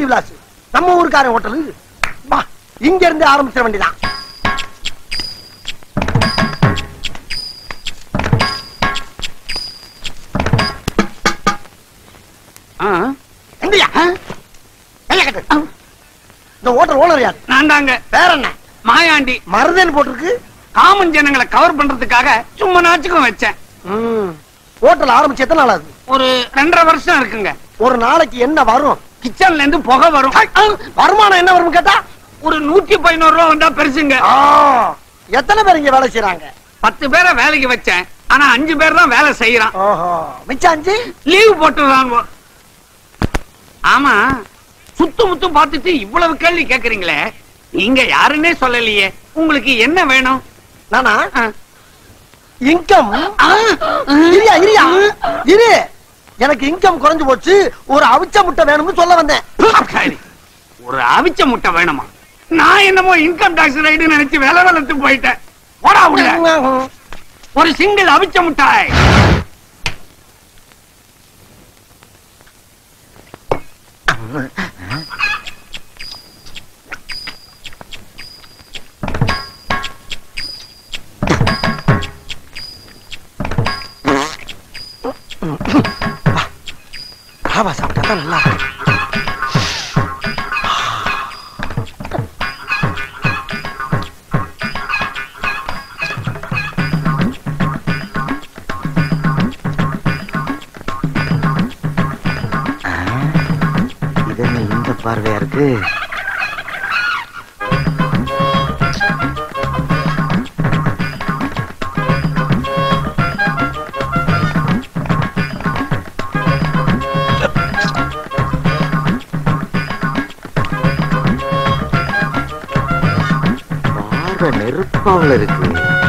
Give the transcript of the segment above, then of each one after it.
பாண்டி விலாஸ் நம்ம ஊருக்காரன் ஹோட்டலு வா இங்க இருந்து ஆரம்பிச்சிட வேண்டியதான் எங்கயா கைய கட்டு இந்த ஹோட்டல் ஓனர் யார் நான் தாங்க வேற என்ன மாயாண்டி மருதன் போட்டிருக்கு காமன் ஜனங்களை கவர் பண்றதுக்காக சும்மா நாச்சுக்கும் வச்சேன் ம். ஹோட்டல் ஆரம்பிச்சு எத்தனை நாள் ஆகுது ஒரு ரெண்டரை வருஷம் இருக்குங்க ஒரு நாளைக்கு என்ன வரும் கிச்சன்ல இருந்து புகை வரும் ஐ, ஐ, வருமானம் என்ன வரும் கேட்டா ஒரு நூத்தி பதினோரு ரூபா வந்தா பெருசுங்க ஆ, எத்தனை பேர் இங்க வேலை செய்யறாங்க பத்து பேரை வேலைக்கு வச்சேன் ஆனா அஞ்சு பேர் தான் வேலை செய்யறான் ஓஹோ மிச்சம் அஞ்சு லீவ் போட்டுறாங்க ஆமா சுத்து முத்தும் பார்த்துட்டு இவ்வளவு கேள்வி கேக்குறீங்களே நீங்க யாருன்னே சொல்லலையே உங்களுக்கு என்ன வேணும் நானா ஆ. இன்கம் இரியா இரியா இரு எனக்கு இன்கம் குறைஞ்சு போச்சு ஒரு அவிச்ச முட்டை வேணும்னு சொல்ல வந்தேன் சரி. ஒரு அவிச்ச முட்டை வேணுமா நான் என்னமோ இன்கம் டாக்ஸ் ரைடு நினைச்சு வேலை வளர்த்து போயிட்டேன் போடா உள்ள ஒரு சிங்கிள் அவிச்ச முட்டாய் ராவா சாப்பிட்டா தான் நல்லா இருக்கும். இது என்ன இந்த பார்வையா இருக்கு பார்வை நெருப்பாவில் இருக்கு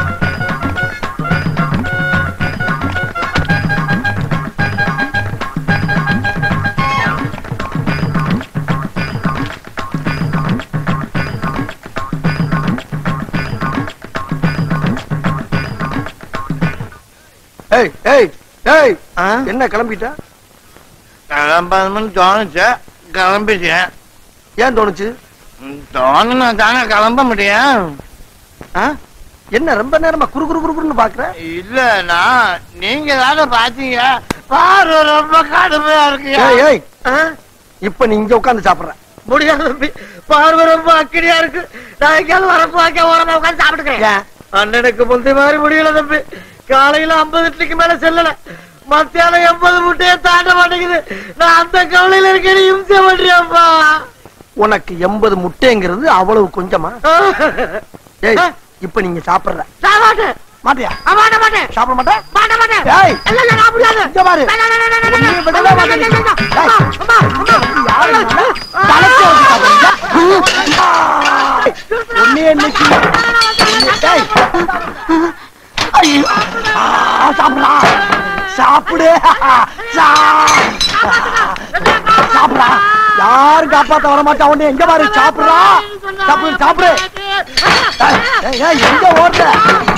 ஏய் ஏய் ஏய் என்ன கிளம்பிட்ட கிளம்பணும்னு தோணுச்சு கிளம்பிட்டேன் ஏன் தோணுச்சு தோணுனா தானே கிளம்ப முடியும் ஆ? என்ன ரொம்ப நேரமா குறு குறு குறுன்னு பாக்குற இல்லனா நீங்க தானே பாத்தீங்க பாரு ரொம்ப கடுமையா இருக்கு ஏய் ஏய் ஆ? இப்ப நீ இங்க உட்கார்ந்து சாப்பிடுற முடியாது தம்பி பார்வை ரொம்ப அக்கடியா இருக்கு நான் எங்கேயாவது வரப்பு வாக்க ஓரமா உட்காந்து சாப்பிட்டுக்கிறேன் ஏன்? அண்ணனுக்கு முந்தி மாதிரி முடியல தம்பி காலையில ஐம்பது இட்லிக்கு மேல செல்லல மத்தியானம் எண்பது முட்டையை தாண்ட மாட்டேங்குது நான் அந்த கவலையில இருக்கேன் இம்சை பண்றியாப்பா உனக்கு எண்பது முட்டைங்கிறது அவ்வளவு கொஞ்சமா ஏய் இப்ப நீங்க சாப்பிடுற சாப்பாட்டேன் மாட்டியா மாட்ட மாட்டேன் சாப்பிட மாட்டேன் மாட்ட மாட்டேன் ஏய் இல்ல இல்ல நான் முடியாது இங்க பாரு உன்னைய விடவே மாட்டேன் நீ. ஏய், யாரு நானு? தலைக்கு வச்சு சாப்பிடுறீங்க? உன்னைய இன்னைக்கு உன்னைய- ஏய். ஐயோ. ஆ, சாப்பிடுடா சாப்பிடு சா- சாப்பிடுடா யாரும் காப்பாத்த வர மாட்டா உன்னை எங்க பாரு சாப்பிடுறா சாப்பிடு சாப்பிடு ஏய், ஏய், ஏய், எங்க ஓடுற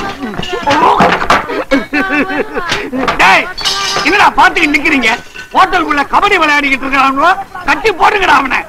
டேய் என்னடா பாத்துக்கிட்டு நிக்கிறீங்க ஹோட்டலுக்குள்ள கபடி விளையாடிக்கிட்டு இருக்காங்களோ கட்டி போடுங்கடா அவனை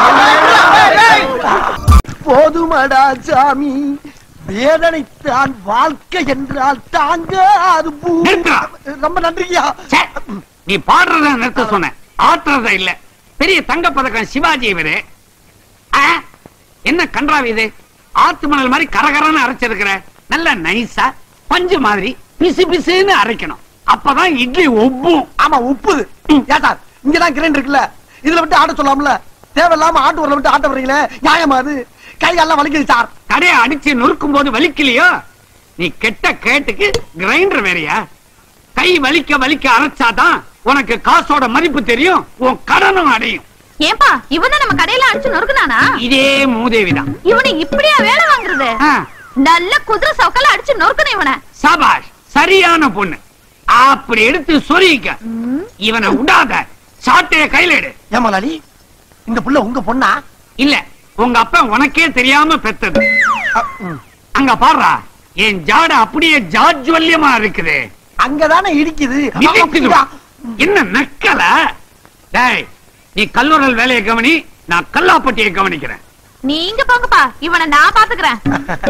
போதுமடா சாமி வேதனைத்தான் வாழ்க்கை என்றால் தாங்க அது பூ- நிறுத்துடா. ரொம்ப நன்றியா ச்சே, நீ பாடுறத நிறுத்த சொன்ன ஆட்டுறத இல்ல பெரிய தங்க பதக்கம் சிவாஜி இவரு ஆ, என்ன கன்றாவி இது ஆத்து மணல் மாதிரி கரகரன்னு அரைச்சிருக்கிற நல்ல நைஸா பஞ்சு மாதிரி பிசு பிசுன்னு அரைக்கணும் அப்பதான் இட்லி ஒப்பும் ஆமா உப்புது ஏன் சார் இங்கதான் கிரைண்ட் இருக்குல்ல இதுல விட்டு ஆட்ட சொல்லாமல தேவையில்லாம ஆட்டு ஊர்ல விட்டு ஆட்ட வர்றீங்களே நியாயமா அது கை எல்லாம் வலிக்குது சார் கடையை அடிச்சு நொறுக்கும் போது வலிக்கலையோ நீ கெட்ட கேட்டுக்கு கிரைண்டர் வேறயா கை வலிக்க வலிக்க அரைச்சாதான் உனக்கு காசோட மதிப்பு தெரியும் உன் கடனும் அடையும் ஏன்பா இவன் நம்ம கடையில அடிச்சு நொறுக்குனானா இதே மூதேவிதான் இவனை இப்படியா வேலை வாங்குறது ஆ, நல்ல குதிரை சவுக்கல அடிச்சு நொறுக்கணும் இவனை சபாஷ் சரியான பொண்ணு அப்படி எடுத்து சொருகிக்க இவனை விடாத சாட்டைய கையில எடு ஏமாலாளி இந்த புள்ள உங்க பொண்ணா இல்ல உங்க அப்பா உனக்கே தெரியாம பெத்தது அ, ம். அங்க பாடுறா என் ஜாட அப்படியே ஜாஜ்வல்யமா இருக்குது அங்கதானே இடிக்குது இடிக்குது. அப்படியா? என்ன நக்கல டேய் நீ கல்லூரல் வேலையை கவனி நான் கல்லாப்பட்டியை கவனிக்கிறேன் நீங்க போங்கப்பா இவனை நான் பாத்துக்கிறேன்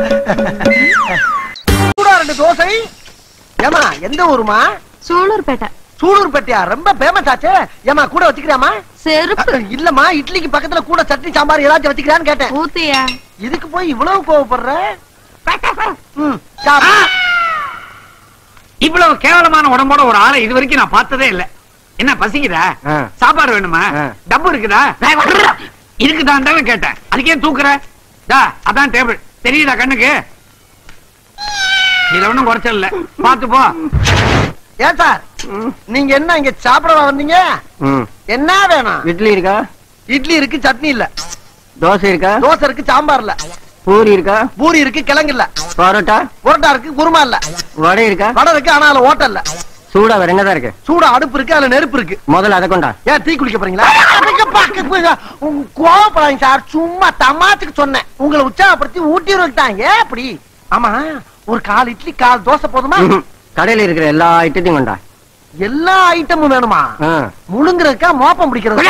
கூட ரெண்டு தோசை ஏமா எந்த ஊருமா சூலூர்பேட்டை சூலூர்பேட்டையா ரொம்ப ஃபேமஸ் ஆச்சே ஏமா கூட வச்சுக்கிறியாமா செருப்பு இல்லம்மா இட்லிக்கு பக்கத்துல கூட சட்னி சாம்பார் ஏதாச்சும் வச்சுக்கிறான்னு கேட்டேன் ஊத்தியா இதுக்கு போய் இவ்வளவு கோவப்படுற ம், ஆ! சாப்பிடு. இவ்வளவு கேவலமான உடம்போட ஒரு ஆளை இது வரைக்கும் நான் பார்த்ததே இல்ல என்ன பசிக்குதா ஆ. சாப்பாடு வேணுமா ஆ. டப்பு இருக்குதா இருக்குதான் கேட்டேன் அதுக்கே தூக்குற டா அதான் டேபிள் தெரியுதா கண்ணுக்கு இதுல ஒண்ணும் குறைச்சல் இல்ல பாத்து போ ஏன் சார் நீங்க என்ன இங்க சாப்பிடவா வந்தீங்க என்ன வேணும் இட்லி இருக்கா இட்லி இருக்கு சட்னி இல்ல தோசை இருக்கா தோசை இருக்கு சாம்பார் இல்ல பூரி இருக்கா பூரி இருக்கு கிழங்கு இல்ல பரோட்டா புரோட்டா இருக்கு குருமா இல்ல வடை இருக்கா வடை இருக்கு ஆனா அதுல ஓட்டல் இல்ல சூடா வேற என்னதான் இருக்கு சூடா அடுப்பு இருக்கு அதுல நெருப்பு இருக்கு முதல்ல அதை கொண்டா ஏன் டீ குளிக்க போறீங்களா அதுக்கு பக்கத்து போய் உங்க கோவப்படாதீங்க சார் சும்மா தமாத்துக்கு சொன்னேன் உங்களை உற்சாகப்படுத்தி ஊட்டி விட்டாங்க ஏன் அப்படி ஆமா ஒரு கால் இட்லி கால் தோசை போதுமா ம்ஹும். கடையில இருக்கிற எல்லா ஐட்டத்தையும் கொண்டா எல்லா ஐட்டமும் வேணுமா ஆ. முழுங்குறதுக்கா மோப்பம் பிடிக்கிறது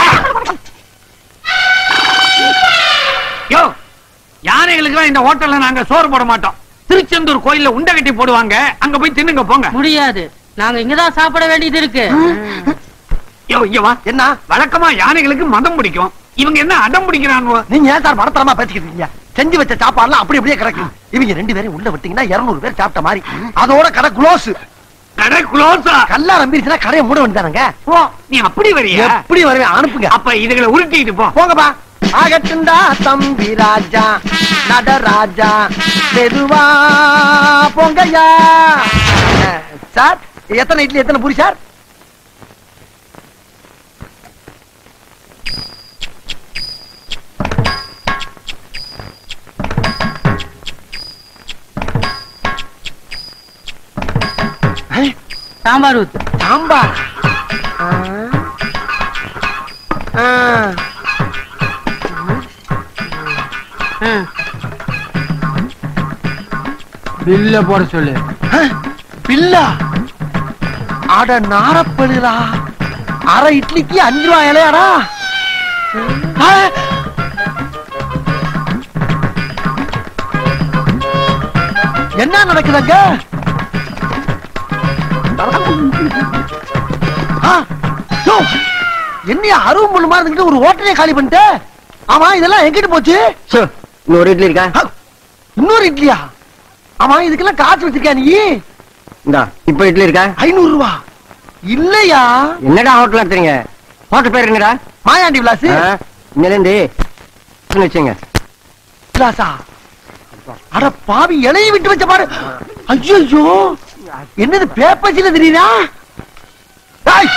யோ யானைகளுக்கு இந்த ஹோட்டல்ல நாங்க சோறு போட மாட்டோம் திருச்செந்தூர் கோயில்ல உண்டை கட்டி போடுவாங்க அங்க போய் தின்னுங்க போங்க முடியாது நாங்க இங்கதான் சாப்பிட வேண்டியது இருக்கு யோ இங்க வா என்ன வழக்கமா யானைகளுக்கு மதம் பிடிக்கும் இவங்க என்ன அடம் பிடிக்கிறாங்க நீங்க ஏன் சார் மனத்தரமா பேசிக்கிட்டு இருக்கீங்க செஞ்சு வச்ச சாப்பாடுலாம் அப்படி அப்படியே கிடக்கு இவங்க ரெண்டு பேரும் உள்ள விட்டீங்கன்னா 200 பேர் சாப்பிட்ட மாதிரி அதோட கடை க்ளோஸ் கடை க்ளோஸா கல்லா நம்பிருச்சுன்னா கடையை மூட வேண்டியதானங்க நீ அப்படி வரியா எப்படி வருவேன் அனுப்புங்க அப்ப இதுகளை உருட்டிட்டு போ போங்கப்பா ஆகட்டுண்டா தம்பி ராஜா நடராஜா மெதுவா போங்கய்யா அஹ், சார் எத்தனை இட்லி எத்தனை பூரி சார் அஹ், சாம்பார் ஊத்து சாம்பார் ஆ. ஆ. பில்ல போட சொல்லு அஹ், பில்லா அட நாரப்படுதா அரை இட்லிக்கு அஞ்சு ரூபாய் இலையாடா அஹ். என்ன நடக்குதுங்க ஆ, யோ, என்னையா அருவு முள்ளு மாதிரி இருந்துகிட்டு ஒரு ஹோட்டலே காலி பண்ணிட்டு ஆமா இதெல்லாம் எங்கிட்டு போச்சு சோ இன்னும் ஒரு இட்லி இருக்கா ஆ, இன்னொரு இட்லியா ஆமா இதுக்கெல்லாம் காசு வச்சிருக்கியா நீ இந்தா இப்ப இட்லி இருக்கா ஐநூறு ரூபா இல்லையா என்னடா ஹோட்டல் நடத்துறீங்க ஹோட்டல் பேர் என்னடா மாயாண்டி விலாஸ் ஆ, இன்னையில இருந்து வச்சுங்க விலாசா அட பாவி இலையை விட்டு வச்ச பாரு ஐயோ என்னது பேப்பர்ஸ்ல தெரியுதா டேய்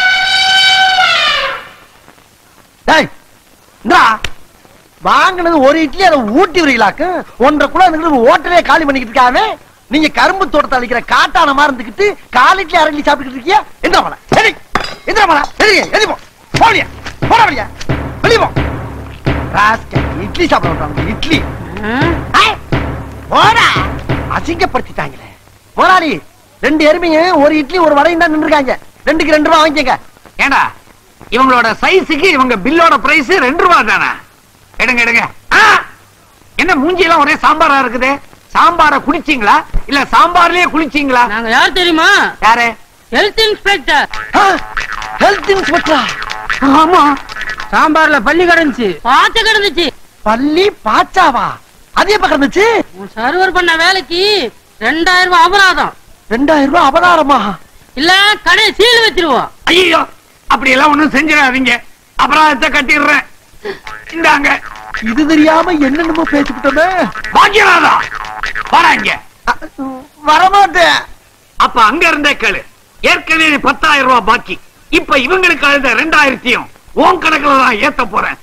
டேய் இந்தா வாங்கினது ஒரு இட்லி அதை ஊட்டி வரீங்களாக்கு ஒன்றரை கூட இருந்துக்கிட்டு ஹோட்டலே காலி பண்ணிக்கிட்டு இருக்காவே நீங்க கரும்பு தோட்டத்தை அழிக்கிற காட்டான மாதிரி இருந்துக்கிட்டு கால் இட்லி அரை இட்லி சாப்பிட்டுக்கிட்டு இருக்கியா எந்திர மலை சரி எந்திர மலை சரி எதி போ போலியா போட வழியா வெளிய போ ராஸ்கல், இட்லி சாப்பிட விட்டாங்க இட்லி ஐ, போடா அசிங்கப்படுத்திட்டாங்களே போராளி ரெண்டு எருமைங்க ஒரு இட்லி ஒரு வடையும் தான் நின்றுருக்காங்க ரெண்டுக்கு ரெண்டு ரூபா வாங்கிக்கங்க ஏண்டா இவங்களோட சைஸுக்கு இவங்க பில்லோட பிரைஸ் ரெண்டு ரூபா தானே எடுங்க எடுங்க ஆ! என்ன மூஞ்சி எல்லாம் ஒரே சாம்பாரா இருக்குது சாம்பார குடிச்சீங்களா இல்ல சாம்பார்லயே குளிச்சீங்களா நாங்க யார் தெரியுமா யாரு ஹெல்த் இன்ஸ்பெக்டர் ஹெல்த் இன்ஸ்பெக்டரா ஆமா சாம்பார்ல பள்ளி கிடந்துச்சு பாத்து கிடந்துச்சு பள்ளி பாச்சாவா அது எப்ப கிடந்துச்சு உன் சர்வர் பண்ண வேலைக்கு ரெண்டாயிரம் ரூபாய் அபராதம் ரெண்டாயிரம் ரூபாய் அபதாரமா இல்ல கடையை சீல் வச்சிருவோம் ஐயோ அப்படி எல்லாம் ஒண்ணும் செஞ்சிடாதீங்க அபராதத்தை கட்டிடுறேன் இந்தாங்க இது தெரியாம என்னென்னமோ பேசிக்கிட்டோமே பாக்கியராதா வராங்க அ, வரமாட்டேன் அப்ப அங்க இருந்தே கேளு ஏற்கனவே பத்தாயிரம் ரூபாய் பாக்கி இப்ப இவங்களுக்கு அழுத ரெண்டாயிரத்தையும் உன் கணக்குல தான் ஏத்த போறேன்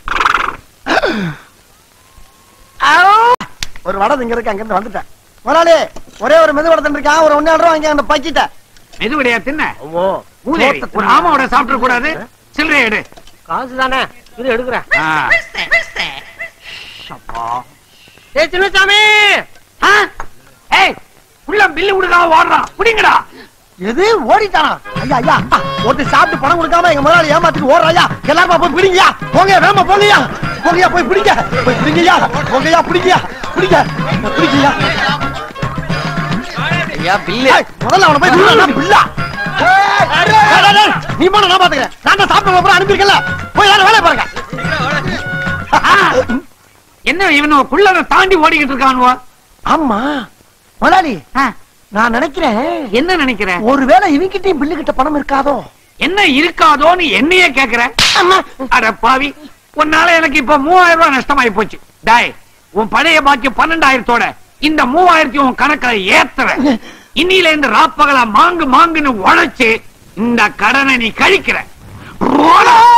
ஒரு வடை இங்க இருக்கு அங்க இருந்து வந்துட்டேன் முதலாளி ஒரே ஒரு மெது வடை இருக்கான் ஒரு ஒன்னு ரூபா வாங்கி அந்த பக்கிட்ட மெதுவடையா தின்ன மூதேவி, ஒரு ஆமாவோட சாப்பிட கூடாது சில்லறை எடு காசு தானே இது எடுக்கிறேன் ஆ. ஏ சின்னசாமி ஆ? ஏய் உள்ள பில்லு கொடுக்காம ஓடுறான் குடிங்கடா எது ஓடிட்டானா ஐயா ஐயா ஒருத்தர் சாப்பிட்டு பணம் கொடுக்காம எங்க முதலாளி ஏமாத்திட்டு ஓடுறாயா எல்லாரும் போய் பிடிங்கயா போங்க வேமா போங்கயா போங்கயா போய் பிடிங்க போய் பிடிங்கயா போங்கயா பிடிங்கயா பிடிங்க பிடிங்கயா ஐயா பில்லு ஏய், முதல்ல அவனை போய் விடுடா, நான் பிள்ளை. ஏய், டேய், டேய், டேய், நீ போன நான் பாத்துக்கிறேன் நான் தான் சாப்பிட்ட அப்புறம் அனுப்பியிருக்கல போய் யாரும் வேலையை பாருங்க ஆ, என்ன இவனு குள்ளத தாண்டி ஓடிக்கிட்டு இருக்கானுவோ ஆமா முதலாளி ஆ, நான் நினைக்கிறேன் என்ன நினைக்கிற ஒருவேளை இவங்கிட்டயும் பில்லு கிட்ட பணம் இருக்காதோ என்ன இருக்காதோன்னு என்னையே கேக்குற அட பாவி உன்னால எனக்கு இப்ப மூவாயிரம் ரூபாய் நஷ்டமாயி போச்சு டாய் உன் பழைய பாக்கி பன்னெண்டாயிரத்தோட இந்த மூவாயிரத்தி உன் கணக்குல ஏத்துற இன்னில இருந்து ராப்பகலா மாங்கு மாங்குன்னு உழைச்சு இந்த கடனை நீ கழிக்கிற போடா.